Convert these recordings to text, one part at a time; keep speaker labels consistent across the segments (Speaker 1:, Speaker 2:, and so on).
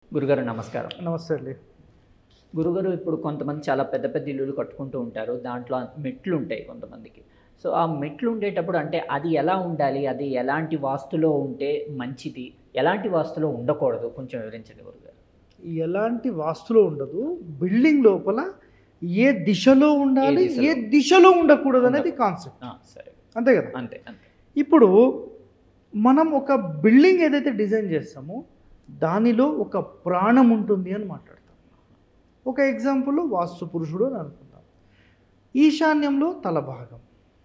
Speaker 1: గురుగారు నమస్కారం
Speaker 2: నమస్తే అండి
Speaker 1: గురుగారు ఇప్పుడు కొంతమంది చాలా పెద్ద పెద్ద ఇల్లులు కట్టుకుంటూ ఉంటారు దాంట్లో మెట్లు ఉంటాయి కొంతమందికి సో ఆ మెట్లు ఉండేటప్పుడు అంటే అది ఎలా ఉండాలి అది ఎలాంటి వాస్తులో ఉంటే మంచిది ఎలాంటి వాస్తులో ఉండకూడదు కొంచెం వివరించండి గురుగారు
Speaker 2: ఎలాంటి వాస్తులో ఉండదు బిల్డింగ్ లోపల ఏ దిశలో ఉండాలి
Speaker 1: ఏ దిశలో?
Speaker 2: ఏ దిశలో ఉండకూడదు అనేది కాన్సెప్ట్
Speaker 1: ఆ, సరే
Speaker 2: అంతే కదా
Speaker 1: అంతే అంతే
Speaker 2: ఇప్పుడు మనం ఒక బిల్డింగ్ ఏదైతే డిజైన్ చేస్తామో దానిలో ఒక ప్రాణం ఉంటుంది అని మాట్లాడతాం ఒక ఎగ్జాంపుల్ వాస్తు పురుషుడు అని అనుకుందాం ఈశాన్యంలో తల భాగం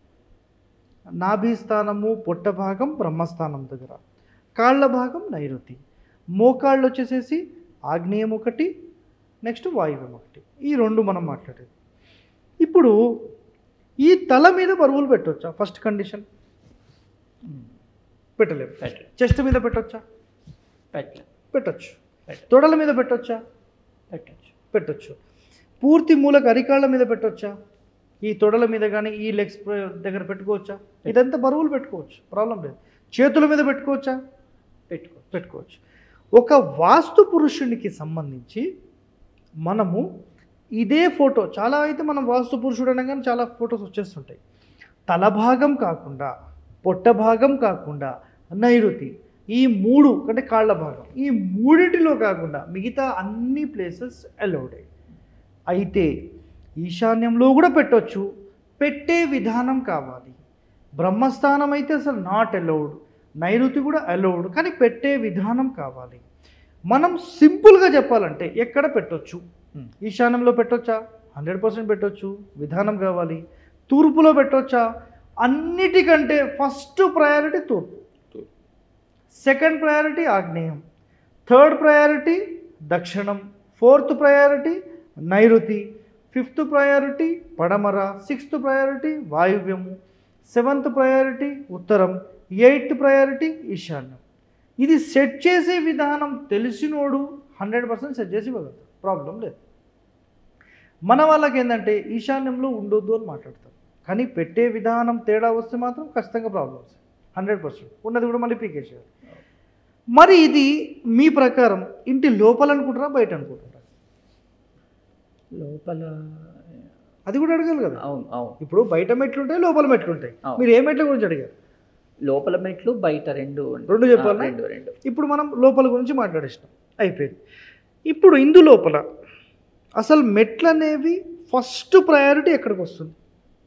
Speaker 2: నాభి స్థానము పొట్ట భాగం బ్రహ్మస్థానం దగ్గర కాళ్ళ భాగం నైరుతి మోకాళ్ళు వచ్చేసేసి ఆగ్నేయం ఒకటి నెక్స్ట్ వాయువ్యం ఒకటి ఈ రెండు మనం మాట్లాడేది ఇప్పుడు ఈ తల మీద బరువులు పెట్టవచ్చా ఫస్ట్ కండిషన్ పెట్టలేము
Speaker 1: పెట్టలేదు
Speaker 2: చెస్ట్ మీద పెట్టొచ్చా
Speaker 1: పెట్టలేదు
Speaker 2: పెట్టొచ్చు
Speaker 1: పెట్ట-
Speaker 2: తొడల మీద పెట్టొచ్చా
Speaker 1: పెట్టచ్చు
Speaker 2: పెట్టొచ్చు పూర్తి మూలకు అరికాళ్ళ మీద పెట్టొచ్చా ఈ తొడల మీద కానీ ఈ లెగ్స్ దగ్గర పెట్టుకోవచ్చా ఇదంతా బరువులు పెట్టుకోవచ్చు ప్రాబ్లం లేదు చేతుల మీద పెట్టుకోవచ్చా
Speaker 1: పెట్టుకో
Speaker 2: పెట్టుకోవచ్చు ఒక వాస్తు పురుషునికి సంబంధించి మనము ఇదే ఫోటో చాలా అయితే మనం వాస్తు పురుషుడు అనగానే చాలా ఫొటోస్ వచ్చేస్తుంటాయి తల భాగం కాకుండా పొట్ట భాగం కాకుండా నైరుతి ఈ మూడు అంటే కాళ్ళ భాగం ఈ మూడిటిలో కాకుండా మిగతా అన్ని ప్లేసెస్ అలౌడ్ అయితే ఈశాన్యంలో కూడా పెట్టొచ్చు పెట్టే విధానం కావాలి బ్రహ్మస్థానం అయితే అసలు నాట్ అలౌడ్ నైరుతి కూడా అలౌడ్ కానీ పెట్టే విధానం కావాలి మనం సింపుల్గా చెప్పాలంటే ఎక్కడ పెట్టొచ్చు
Speaker 1: Hmm.
Speaker 2: ఈశాన్యంలో పెట్టొచ్చా హండ్రెడ్ పర్సెంట్ పెట్టొచ్చు విధానం కావాలి తూర్పులో పెట్టొచ్చా అన్నిటికంటే ఫస్ట్ ప్రయారిటీ తూర్పు సెకండ్ ప్రయారిటీ ఆగ్నేయం థర్డ్ ప్రయారిటీ దక్షిణం ఫోర్త్ ప్రయారిటీ నైరుతి ఫిఫ్త్ ప్రయారిటీ పడమర సిక్స్త్ ప్రయారిటీ వాయువ్యము సెవెంత్ ప్రయారిటీ ఉత్తరం ఎయిత్ ప్రయారిటీ ఈశాన్యం ఇది సెట్ చేసే విధానం తెలిసినోడు హండ్రెడ్ పర్సెంట్ సెట్ చేసి ఇవ్వగలుగుతాడు ప్రాబ్లం లేదు మన వాళ్ళకి ఏంటంటే ఈశాన్యంలో ఉండొద్దు అని మాట్లాడతారు కానీ పెట్టే విధానం తేడా వస్తే మాత్రం ఖచ్చితంగా ప్రాబ్లం వస్తాయి హండ్రెడ్ పర్సెంట్ ఉన్నది కూడా మళ్ళీ పీకేసేయాలి మరి ఇది మీ ప్రకారం ఇంటి లోపల అనుకుంటారా బయట అనుకుంటారా
Speaker 1: లోపల
Speaker 2: అది కూడా అడగాలి కదా
Speaker 1: అవును అవును
Speaker 2: ఇప్పుడు బయట మెట్లు ఉంటాయి లోపల మెట్లు ఉంటాయి
Speaker 1: అవును.
Speaker 2: మీరు ఏ మెట్ల గురించి అడిగారు
Speaker 1: లోపల మెట్లు బయట రెండు ఉన్నాయి.
Speaker 2: రెండు చెప్పాలా?
Speaker 1: ఆ, రెండు రెండు
Speaker 2: ఇప్పుడు మనం లోపల గురించి మాట్లాడేసినాం అయిపోయింది ఇప్పుడు ఇందు లోపల అసలు మెట్లు అనేవి ఫస్ట్ ప్రయారిటీ ఎక్కడికి వస్తుంది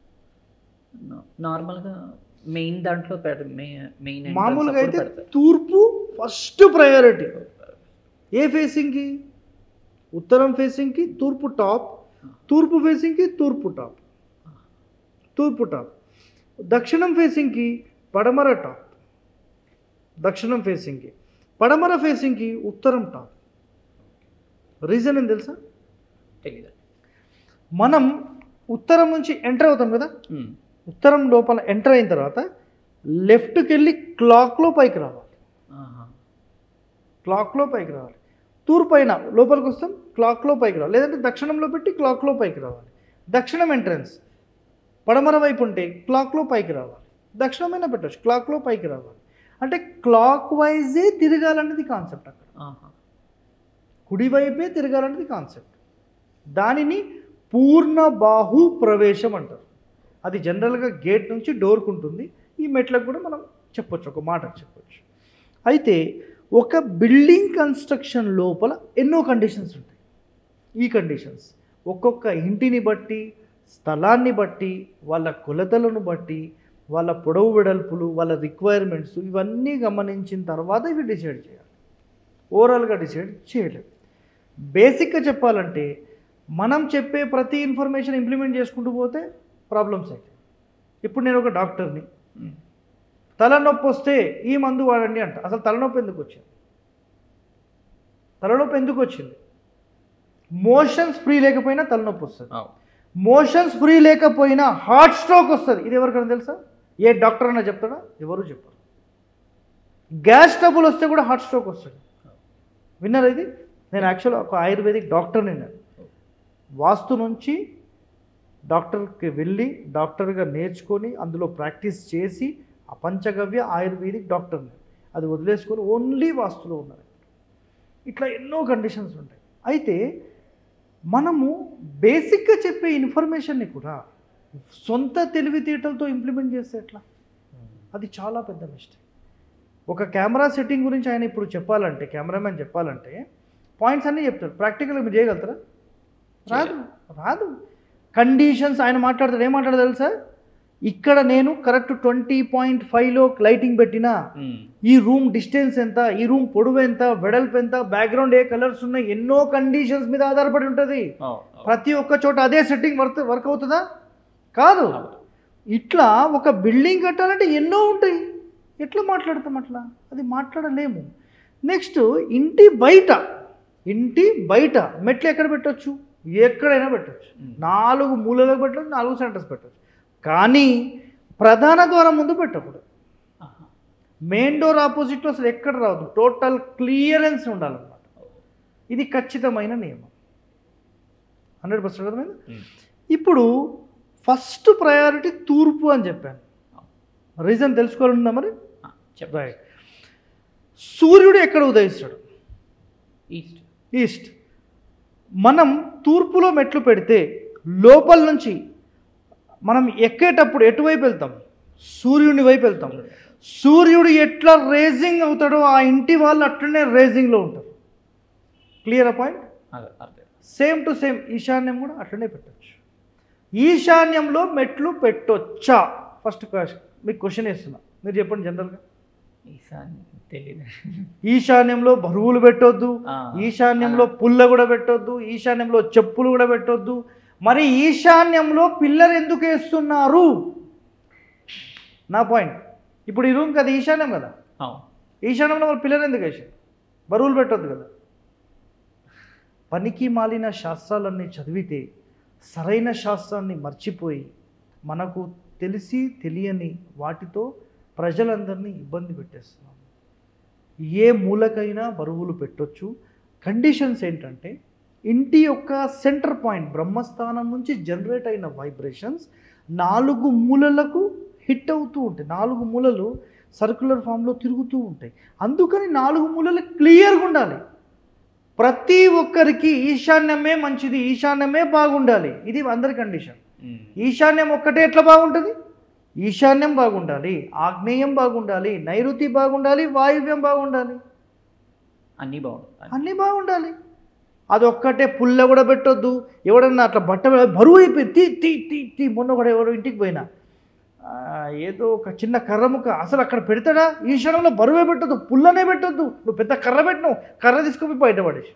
Speaker 1: నా- నార్మల్గా మెయిన్ దాంట్లో పెడ మెయిన్ మెయిన్
Speaker 2: మామూలుగా అయితే తూర్పు ఫస్ట్ ప్రయారిటీ ఏ ఫేసింగ్కి ఉత్తరం ఫేసింగ్కి తూర్పు టాప్ తూర్పు ఫేసింగ్కి తూర్పు టాప్ తూర్పు టాప్ దక్షిణం ఫేసింగ్కి పడమర టాప్ దక్షిణం ఫేసింగ్కి పడమర ఫేసింగ్కి ఉత్తరం టాప్ రీజన్ ఏం తెలుసా
Speaker 1: తెలీదు
Speaker 2: మనం ఉత్తరం నుంచి ఎంటర్ అవుతాం కదా
Speaker 1: ఉమ్.
Speaker 2: ఉత్తరం లోపల ఎంటర్ అయిన తర్వాత లెఫ్ట్కి వెళ్ళి క్లాక్లో పైకి రావాలి
Speaker 1: ఆహా.
Speaker 2: క్లాక్లో పైకి రావాలి తూర్పు అయినా లోపలికి వస్తాం క్లాక్లో పైకి రావాలి లేదంటే దక్షిణంలో పెట్టి క్లాక్లో పైకి రావాలి దక్షిణం ఎంట్రన్స్ పడమర వైపు ఉంటే క్లాక్లో పైకి రావాలి దక్షిణమైనా పెట్టచ్చు క్లాక్లో పైకి రావాలి అంటే క్లాక్ వైజే తిరగాలన్నది కాన్సెప్ట్ అక్కడ
Speaker 1: ఆహా.
Speaker 2: కుడివైపే తిరగాలన్నది కాన్సెప్ట్ దానిని పూర్ణ బాహు ప్రవేశం అంటారు అది జనరల్గా గేట్ నుంచి డోర్కు ఉంటుంది ఈ మెట్లకు కూడా మనం చెప్పొచ్చు ఒక మాట చెప్పొచ్చు అయితే ఒక బిల్డింగ్ కన్స్ట్రక్షన్ లోపల ఎన్నో కండిషన్స్ ఉంటాయి ఈ కండిషన్స్ ఒక్కొక్క ఇంటిని బట్టి స్థలాన్ని బట్టి వాళ్ళ కొలతలను బట్టి వాళ్ళ పొడవు వెడల్పులు వాళ్ళ రిక్వైర్మెంట్స్ ఇవన్నీ గమనించిన తర్వాత ఇవి డిసైడ్ చేయాలి ఓవరాల్గా డిసైడ్ చేయలేము బేసిక్గా చెప్పాలంటే మనం చెప్పే ప్రతి ఇన్ఫర్మేషన్ ఇంప్లిమెంట్ చేసుకుంటూ పోతే ప్రాబ్లమ్స్ అవుతాయి ఇప్పుడు నేను ఒక డాక్టర్ని
Speaker 1: ఉమ్.
Speaker 2: తలనొప్పి వస్తే ఈ మందు వాడండి అంట అసలు తలనొప్పి ఎందుకు వచ్చింది తలనొప్పి ఎందుకు వచ్చింది మోషన్స్ ఫ్రీ లేకపోయినా తలనొప్పి వస్తుంది
Speaker 1: అవును
Speaker 2: మోషన్స్ ఫ్రీ లేకపోయినా హార్ట్ స్ట్రోక్ వస్తుంది ఇది ఎవరికైనా తెలుసా ఏ డాక్టర్ అయినా చెప్తాడా ఎవరు చెప్పరు గ్యాస్ ట్రబుల్ వస్తే కూడా హార్ట్ స్ట్రోక్ వస్తుంది విన్నారా ఇది నేను యాక్చువల్గా ఒక ఆయుర్వేదిక్ డాక్టర్ని నేను వాస్తు నుంచి డాక్టర్కి వెళ్ళి డాక్టర్గా నేర్చుకొని అందులో ప్రాక్టీస్ చేసి ఆ పంచగవ్య ఆయుర్వేదిక్ డాక్టర్ని అది వదిలేసుకొని ఓన్లీ వాస్తులో ఉన్నారు ఇట్లా ఎన్నో కండిషన్స్ ఉంటాయి అయితే మనము బేసిక్గా చెప్పే ఇన్ఫర్మేషన్ని కూడా సొంత తెలివితేటలతో ఇంప్లిమెంట్ చేస్తే ఎట్లా అది చాలా పెద్ద మిస్టేక్ ఒక కెమెరా సెట్టింగ్ గురించి ఆయన ఇప్పుడు చెప్పాలంటే కెమెరామెన్ చెప్పాలంటే పాయింట్స్ అన్నీ చెప్తాడు ప్రాక్టికల్గా మీరు చేయగలుగుతారా రాదు రాదు కండిషన్స్ ఆయన మాట్లాడతాడు ఏం మాట్లాడదు తెలుసా ఇక్కడ నేను కరెక్ట్ ట్వంటీ పాయింట్ ఫైవ్లో లైటింగ్ పెట్టినా ఈ రూమ్ డిస్టెన్స్ ఎంత ఈ రూమ్ పొడవు ఎంత వెడల్పు ఎంత బ్యాక్గ్రౌండ్ ఏ కలర్స్ ఉన్నాయి ఎన్నో కండిషన్స్ మీద ఆధారపడి ఉంటుంది ప్రతి ఒక్క చోట అదే సెట్టింగ్ వర్క్ వర్క్ అవుతుందా కాదు ఇట్లా ఒక బిల్డింగ్ కట్టాలంటే ఎన్నో ఉంటాయి ఎట్లా మాట్లాడతాం అట్లా అది మాట్లాడలేము నెక్స్ట్ ఇంటి బయట ఇంటి బయట మెట్లు ఎక్కడ పెట్టొచ్చు ఎక్కడైనా పెట్టొచ్చు నాలుగు మూలలకు పెట్టచ్చు నాలుగు సెంటర్స్ పెట్టొచ్చు కానీ ప్రధాన ద్వారం ముందు పెట్టకూడదు మెయిన్ డోర్ ఆపోజిట్లో అసలు ఎక్కడ రావద్దు టోటల్ క్లియరెన్స్ ఉండాలన్నమాట ఇది ఖచ్చితమైన నియమం హండ్రెడ్ పర్సెంట్ అర్థమైంది ఇప్పుడు ఫస్ట్ ప్రయారిటీ తూర్పు అని చెప్పాను రీజన్ తెలుసుకోవాలన్నా మరి
Speaker 1: చెప్పండి
Speaker 2: రైట్ సూర్యుడు ఎక్కడ ఉదయిస్తాడు
Speaker 1: ఈస్ట్
Speaker 2: ఈస్ట్ మనం తూర్పులో మెట్లు పెడితే లోపల నుంచి మనం ఎక్కేటప్పుడు ఎటువైపు వెళ్తాం సూర్యుని వైపు వెళ్తాం సూర్యుడు ఎట్లా రేజింగ్ అవుతాడో ఆ ఇంటి వాళ్ళు అట్లనే రేజింగ్లో ఉంటారు క్లియర్ పాయింట్
Speaker 1: అదే అర్థం
Speaker 2: సేమ్ టు సేమ్ ఈశాన్యం కూడా అట్లనే పెట్టొచ్చు ఈశాన్యంలో మెట్లు పెట్టొచ్చా ఫస్ట్ మీకు క్వశ్చన్ వేస్తున్నా మీరు చెప్పండి జనరల్గా
Speaker 1: ఈసారి తెలియదు
Speaker 2: ఈశాన్యంలో బరువులు పెట్టొద్దు
Speaker 1: ఆ,
Speaker 2: ఈశాన్యంలో పుల్ల కూడా పెట్టొద్దు ఈశాన్యంలో చెప్పులు కూడా పెట్టొద్దు మరి ఈశాన్యంలో పిల్లర్ ఎందుకు వేస్తున్నారు నా పాయింట్ ఇప్పుడు ఈ రూమ్కి అది ఈశాన్యం కదా
Speaker 1: అవును
Speaker 2: ఈశాన్యంలో మరి పిల్లర్ ఎందుకు వేసారు బరువులు పెట్టొద్దు కదా పనికి మాలిన శాస్త్రాలన్నీ చదివితే సరైన శాస్త్రాన్ని మర్చిపోయి మనకు తెలిసి తెలియని వాటితో ప్రజలందరినీ ఇబ్బంది పెట్టేస్తున్నాం ఏ మూలకైనా బరువులు పెట్టొచ్చు కండిషన్స్ ఏంటంటే ఇంటి యొక్క సెంటర్ పాయింట్ బ్రహ్మస్థానం నుంచి జనరేట్ అయిన వైబ్రేషన్స్ నాలుగు మూలలకు హిట్ అవుతూ ఉంటాయి నాలుగు మూలలు సర్క్యులర్ ఫామ్లో తిరుగుతూ ఉంటాయి అందుకని నాలుగు మూలలు క్లియర్గా ఉండాలి ప్రతి ఒక్కరికి ఈశాన్యమే మంచిది ఈశాన్యమే బాగుండాలి ఇది అందరి కండిషన్
Speaker 1: ఉమ్.
Speaker 2: ఈశాన్యం ఒక్కటే ఎట్లా బాగుంటుంది ఈశాన్యం బాగుండాలి ఆగ్నేయం బాగుండాలి నైరుతి బాగుండాలి వాయువ్యం బాగుండాలి
Speaker 1: అన్నీ బాగుంటుంది
Speaker 2: అన్నీ బాగుండాలి అదొక్కటే పుల్ల కూడా పెట్టొద్దు ఎవడన్నా అట్లా బట్ట బరువు అయిపోయి తీ తీ తీ తీ మొన్న కూడా ఎవరో ఇంటికి పోయినా ఆ, ఏదో ఒక చిన్న కర్ర ముక్క అసలు అక్కడ పెడతాడా ఈ క్షణంలో బరువే పెట్టొద్దు పుల్లనే పెట్టొద్దు నువ్వు పెద్ద కర్ర పెట్టినావు కర్ర తీసుకుపోయి బయట పడేసి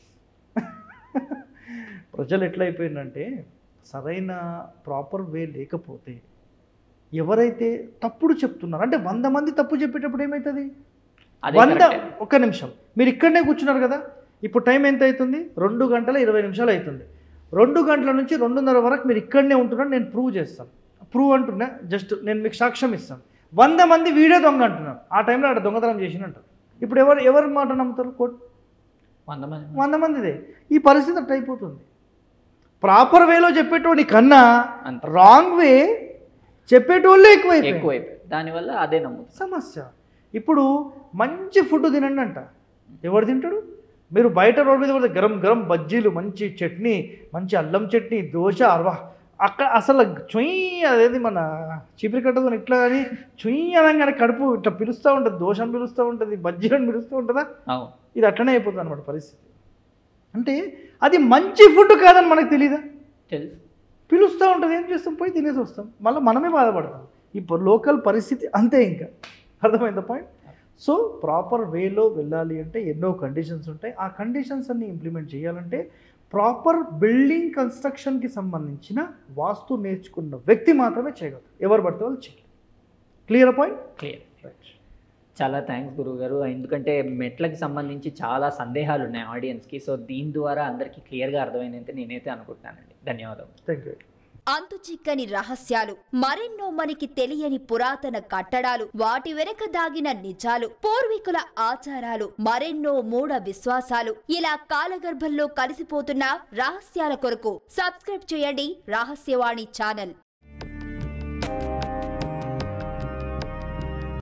Speaker 2: ప్రజలు ఎట్లయిపోయిందంటే సరైన ప్రాపర్ వే లేకపోతే ఎవరైతే తప్పుడు చెప్తున్నారు అంటే వంద మంది తప్పు చెప్పేటప్పుడు ఏమవుతుంది
Speaker 1: అదే
Speaker 2: వంద
Speaker 1: కరెక్టే.
Speaker 2: ఒక్క నిమిషం మీరు ఇక్కడనే కూర్చున్నారు కదా ఇప్పుడు టైం ఎంత అవుతుంది రెండు గంటల ఇరవై నిమిషాలు అవుతుంది రెండు గంటల నుంచి రెండున్నర వరకు మీరు ఇక్కడనే ఉంటున్నారు నేను ప్రూవ్ చేస్తాను ప్రూవ్ అంటున్నా జస్ట్ నేను మీకు సాక్ష్యం ఇస్తాను వంద మంది వీడియో దొంగ అంటున్నారు ఆ టైంలో అక్కడ దొంగతనం చేసినంటారు ఇప్పుడు ఎవరు ఎవరి మాట నమ్ముతారు కోట్
Speaker 1: వంద మంది
Speaker 2: వంద మందిదే ఈ పరిస్థితి అట్లా అయిపోతుంది ప్రాపర్ వేలో చెప్పేటోడి కన్నా
Speaker 1: అంతే.
Speaker 2: రాంగ్ వే చెప్పేటోళ్ళే ఎక్కువైపోయి
Speaker 1: ఎక్కువైపోయి దానివల్ల అదే నమ్ముతుంది
Speaker 2: సమస్య ఇప్పుడు మంచి ఫుడ్ తినండి అంట ఎవరు తింటాడు మీరు బయట రోడ్ మీద పడితే గరం గరం బజ్జీలు మంచి చట్నీ మంచి అల్లం చట్నీ దోశ అరవా అక్కడ అసలు చుయ్ అదేది మన చీపిరి కట్టదు ఇట్లా అని చుయ్ అనగానే కడుపు ఇట్లా పిలుస్తూ ఉంటుంది దోశను పిలుస్తూ ఉంటుంది బజ్జీలను పిలుస్తూ ఉంటుందా
Speaker 1: అవును
Speaker 2: ఇది అట్లనే అయిపోతుంది అనమాట పరిస్థితి అంటే అది మంచి ఫుడ్ కాదని మనకు తెలియదా
Speaker 1: తెలుసు
Speaker 2: పిలుస్తూ ఉంటుంది ఏం చేస్తాం పోయి తినేసి వస్తాం మళ్ళీ మనమే బాధపడతాం ఇప్పుడు లోకల్ పరిస్థితి అంతే ఇంకా అర్థమైందా పాయింట్ సో ప్రాపర్ వేలో వెళ్ళాలి అంటే ఎన్నో కండిషన్స్ ఉంటాయి ఆ కండిషన్స్ అన్ని ఇంప్లిమెంట్ చేయాలంటే ప్రాపర్ బిల్డింగ్ కన్స్ట్రక్షన్కి సంబంధించిన వాస్తు నేర్చుకున్న వ్యక్తి మాత్రమే చేయగలరు ఎవరు పడితే వాళ్ళు చేయలేరు క్లియర్ పాయింట్
Speaker 1: క్లియర్ చాలా థ్యాంక్స్ గురువు గారు ఎందుకంటే మెట్లకి సంబంధించి చాలా సందేహాలు ఉన్నాయి ఆడియన్స్కి సో దీని ద్వారా అందరికీ క్లియర్గా అర్థమైందంటే నేనైతే అనుకుంటున్నానండి ధన్యవాదాలు
Speaker 2: థ్యాంక్ యూ
Speaker 3: అంతు చిక్కని రహస్యాలు మరెన్నో మనకి తెలియని పురాతన కట్టడాలు వాటి వెనక దాగిన నిజాలు పూర్వీకుల ఆచారాలు మరెన్నో మూఢ విశ్వాసాలు ఇలా కాలగర్భంలో కలిసిపోతున్న రహస్యాల కొరకు సబ్స్క్రైబ్ చేయండి రహస్యవాణి ఛానల్